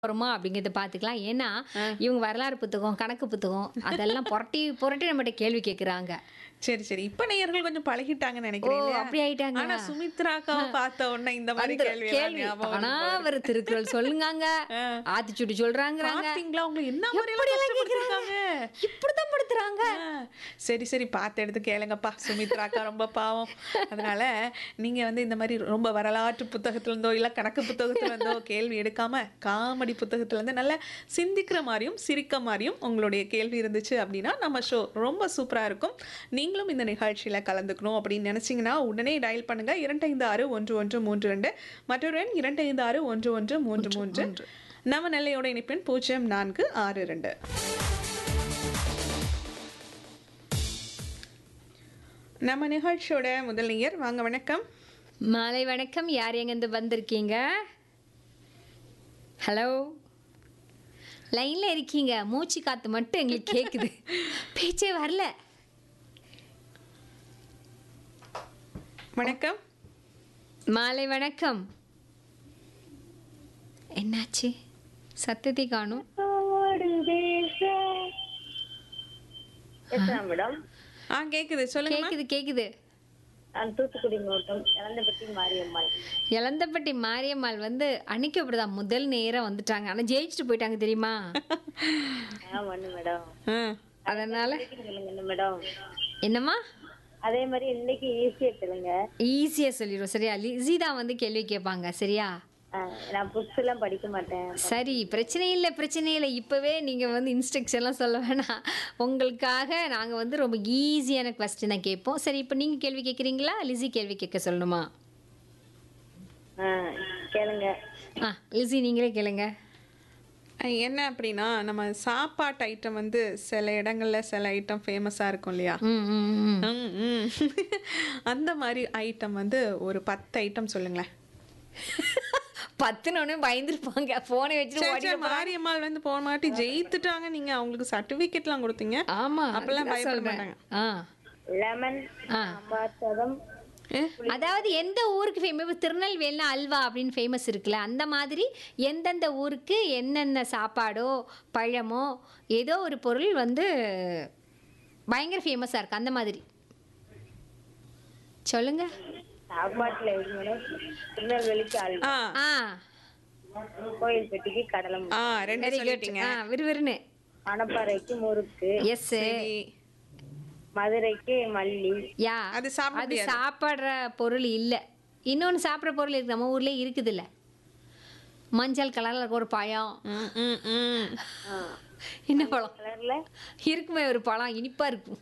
போறோமா அப்படிங்கிறத பார்த்துக்கலாம் ஏன்னா இவங்க வரலாறு புத்தகம் கணக்கு புத்தகம் அதெல்லாம் புரட்டி புரட்டி நம்மகிட்ட கேள்வி கேட்குறாங்க சரி சரி இப்ப நேயர்கள் கொஞ்சம் பழகிட்டாங்கன்னு நினைக்கிறேன் ஓ, இல்லையா? அப்படி ஆயிட்டாங்களா? ஆனா சுமித்ராக்காவை பார்த்த உடனே இந்த மாதிரி கேள்வி எல்லாம் கேள்வி ஞாபகம் ஆனா வருது. அவர் திருக்குறள் சொல்லுங்காங்க ஆத்திச்சுடி சொல்றாங்கறாங்க பாத்தீங்களா உங்களை என்ன மாதிரி எப்படி எல்லாம் எல்லாம் கஷ்டப்படுத்திருக்காங்க? இப்படிதான் படுத்துறாங்க ஆ, சரி சரி பார்த்து எடுத்து கேளுங்கப்பா சுமித்ராக்கா ரொம்ப பாவம் அதனால நீங்க வந்து இந்த மாதிரி ரொம்ப வரலாற்று புத்தகத்துல இருந்தோ இல்ல கணக்கு புத்தகத்துல இருந்தோ கேள்வி எடுக்காம காமெடி புத்தகத்துல இருந்து நல்ல சிந்திக்கிற மாதிரியும் சிரிக்க மாதிரியும் உங்களுடைய கேள்வி இருந்துச்சு அப்படின்னா நம்ம ஷோ ரொம்ப சூப்பரா இருக்கும் நீங்களும் இந்த நிகழ்ச்சியில கலந்துக்கணும் அப்படின்னு நினைச்சீங்கன்னா உடனே டயல் பண்ணுங்க இரண்டு ஐந்து ஆறு ஒன்று ஒன்று மூன்று ரெண்டு மற்றொரு எண் இரண்டு ஐந்து ஆறு ஒன்று ஒன்று மூன்று மூன்று நம்ம நெல்லையோட இணைப்பெண் பூஜ்ஜியம் நான்கு ஆறு ரெண்டு நம்ம நிகழ்ச்சியோட முதல் நேயர் வாங்க வணக்கம் மாலை வணக்கம் யார் எங்கேருந்து வந்திருக்கீங்க ஹலோ லைன்ல இருக்கீங்க மூச்சு காத்து மட்டும் எங்களுக்கு கேக்குது பேச்சே வரல வணக்கம் மாலை வணக்கம் என்னாச்சு சத்தத்தை காணும் பேசுறேன் மேடம் ஆ கேக்குது சொல்லுங்க கேக்குது கேக்குது நான் தூத்துக்குடி மாவட்டம் இளந்தப்பட்டி மாரியம்மாள் இளந்தப்பட்டி மாரியம்மாள் வந்து அன்னைக்கு அப்படிதான் முதல் நேரம் வந்துட்டாங்க ஆனா ஜெயிச்சுட்டு போயிட்டாங்க தெரியுமா ஆ ஒண்ணு மேடம் ஆ அதனால சொல்லுங்க என்ன மேடம் என்னம்மா அதே மாதிரி இன்னைக்கு ஈஸியா சொல்லுங்க ஈஸியா சொல்லிடுவோம் சரியா லிஸி தான் வந்து கேள்வி கேட்பாங்க சரியா ஆ, நான் புக்ஸ் எல்லாம் படிக்க மாட்டேன் சரி பிரச்சனை இல்லை பிரச்சனை இல்லை இப்போவே நீங்கள் வந்து இன்ஸ்ட்ரக்ஷன்லாம் சொல்ல வேணாம் உங்களுக்காக நாங்கள் வந்து ரொம்ப ஈஸியான கொஸ்டினை கேட்போம் சரி இப்போ நீங்கள் கேள்வி கேட்குறீங்களா லிஸி கேள்வி கேட்க சொல்லணுமா ஆ, கேளுங்க ஆ லிஸி நீங்களே கேளுங்க அஹ் என்ன அப்படின்னா நம்ம சாப்பாட்டு ஐட்டம் வந்து சில இடங்கள்ல சில ஐட்டம் ஃபேமஸா இருக்கும் இல்லையா ம் ம் ம் ம், ம். அந்த மாதிரி ஐட்டம் வந்து ஒரு பத்து ஐட்டம் சொல்லுங்களேன் பத்துனோடனே பயந்துருப்பாங்க ஃபோனை வச்சுட்டு சரி, ஓடி சரி, மாரியம்மாள் வந்து போன மாட்டி ஜெயித்துட்டாங்க நீங்க அவங்களுக்கு சர்டிபிகேட்லாம் கொடுத்தீங்க ஆமாம் அப்பெல்லாம் பயப்பட மாட்டாங்க ஆ லெமன் ஆ சாம்பார் சாதம் ஏ, அதாவது எந்த ஊருக்கு ஃபேமஸ் திருநெல்வேலினா அல்வா அப்படின்னு ஃபேமஸ் இருக்குல்ல அந்த மாதிரி எந்தெந்த ஊருக்கு என்னென்ன சாப்பாடோ பழமோ ஏதோ ஒரு பொருள் வந்து பயங்கர ஃபேமஸாக இருக்கு அந்த மாதிரி சொல்லுங்க சாப்பாட்டுல எது மேடம் திருநெல்வேலிக்கு அல்வா ஆ ஆ கோயில்பட்டிக்கு கடலை முட்டை. ஆ ரெண்டு வெரி குட் சொல்லிட்டீங்க ஆ விறுவிறுன்னு மணப்பாறைக்கு முறுக்கு எஸ் சரி மதுரைக்கு மல்லி யா அது சாப்பிட அது சாப்பிட்ற பொருள் இல்லை இன்னொன்று சாப்பிட்ற பொருள் இருக்கு நம்ம ஊர்லேயே இருக்குதுல்ல மஞ்சள் கலரில் இருக்க ஒரு பழம் ம், ம், ம். ஆ, என்ன பழம் கலர்ல இருக்குமே ஒரு பழம் இனிப்பா இருக்கும்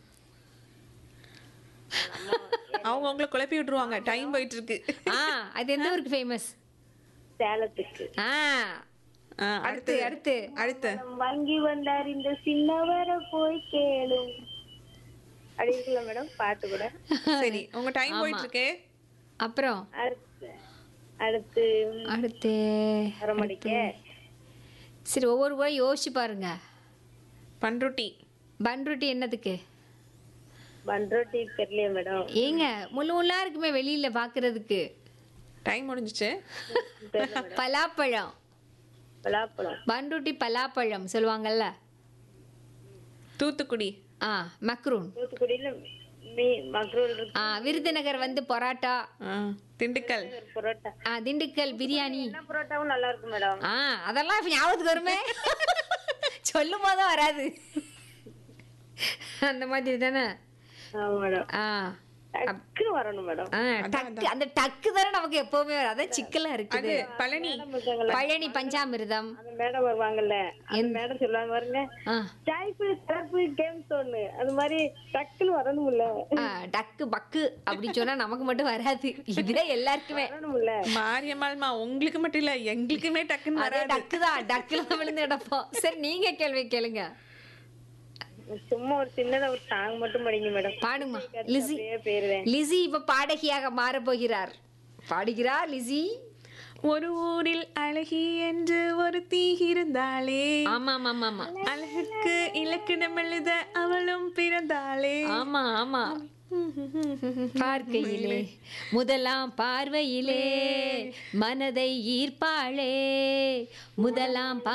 அவங்க உங்களை குழப்பி விட்டுருவாங்க டைம் போயிட்டு இருக்கு ஆ அது எந்த ஊருக்கு ஃபேமஸ் சேலத்துக்கு ஆ ஆ, அடுத்து அடுத்து அடுத்து வங்கி வந்தார் இந்த சின்னவரை போய் கேளும் அப்படி இருக்குல்ல மேடம் பாட்டு கூட சரி உங்க டைம் போயிட்டு இருக்கு அப்புறம் அடுத்து அடுத்து அடுத்து அரமணிக்க சரி ஒவ்வொரு முறை யோசிச்சு பாருங்க பண்ருட்டி பன்ருட்டி என்னதுக்கு பண்ரோட்டி தெரியலையே மேடம் ஏங்க முள்ளு முள்ளா இருக்குமே வெளியில பாக்குறதுக்கு டைம் முடிஞ்சுச்சு பலாப்பழம் பலாப்பழம் பன்ருட்டி பலாப்பழம் சொல்லுவாங்கல்ல தூத்துக்குடி ஆ மக்ரூன் தூத்துக்குடியில மீ மக்ரூல் இருக்கு ஆ விருதுநகர் வந்து பரோட்டா ஆ, திண்டுக்கல் புரோட்டா ஆ திண்டுக்கல் பிரியாணி என்ன புரோட்டாவும் நல்லா இருக்கும் மேடம் ஆ அதெல்லாம் இப்ப ஞாபகத்துக்கு வருமே சொல்லும் போதும் வராது அந்த மாதிரி தானே ஆமா மேடம் ஆ டக்குன்னு வரணும் மேடம் ஆ, டக்கு அந்த டக்கு தானே நமக்கு எப்பவுமே வரும் அதான் சிக்கலா அது இருக்குது பழனி பழனி பஞ்சாமிர்தம் அந்த மேடம் வருவாங்கல்ல அந்த மேடம் சொல்லுவாங்க பாருங்க ஆ, டைப்பு சிறப்பு கேம் ஒண்ணு அது மாதிரி டக்குன்னு வரணும்ல ஆ, டக்கு பக்கு அப்படி சொன்னா நமக்கு மட்டும் வராது இதுதான் எல்லாருக்குமே வரணும்ல மாரியம்மாள்மா உங்களுக்கு மட்டும் இல்ல எங்களுக்குமே டக்குன்னு அதே வராது டக்கு தான் டக்குல விழுந்து கிடப்போம் சரி நீங்க கேள்வி கேளுங்க சும்மா ஒரு சின்னதா ஒரு சாங் மட்டும் படிங்க மேடம் பாடுமா லிசி அப்படியே போயிருவேன் லிசி இப்ப பாடகியாக மாறப் போகிறார் பாடுகிறார் லிசி ஒரு ஊரில் அழகி என்று ஒரு தீ இருந்தாளே ஆமா ஆமா ஆமா ஆமா அழகுக்கு இலக்கணம் எழுத அவளும் பிறந்தாளே ஆமா ஆமா பார்க்கையிலே முதலாம் பார்வையிலே மனதை ஈர்ப்பாளே முதலாம் பா